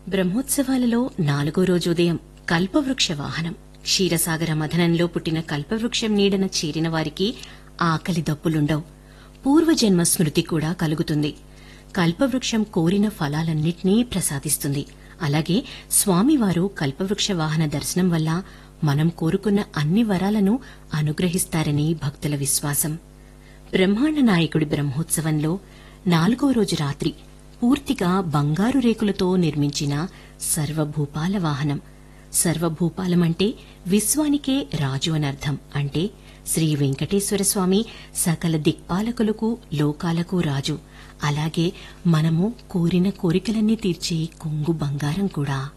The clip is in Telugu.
బ్రహ్మోత్సవాలలో నాలుగో రోజు ఉదయం కల్పవృక్ష వాహనం క్షీరసాగర మథనంలో పుట్టిన కల్పవృక్షం నీడన చేరిన వారికి ఆకలి దప్పులుండవు పూర్వజన్మ స్మృతి కూడా కలుగుతుంది కల్పవృక్షం కోరిన ఫలాలన్నింటినీ ప్రసాదిస్తుంది అలాగే స్వామివారు కల్పవృక్ష వాహన దర్శనం వల్ల మనం కోరుకున్న అన్ని వరాలను అనుగ్రహిస్తారని భక్తుల విశ్వాసం బ్రహ్మాండ నాయకుడి బ్రహ్మోత్సవంలో నాలుగో రోజు రాత్రి పూర్తిగా బంగారు రేకులతో నిర్మించిన సర్వభూపాల వాహనం సర్వభూపాలమంటే విశ్వానికే రాజు అనర్థం అంటే శ్రీ వెంకటేశ్వర స్వామి సకల దిక్పాలకులకు లోకాలకు రాజు అలాగే మనము కోరిన కోరికలన్నీ తీర్చే కొంగు బంగారం కూడా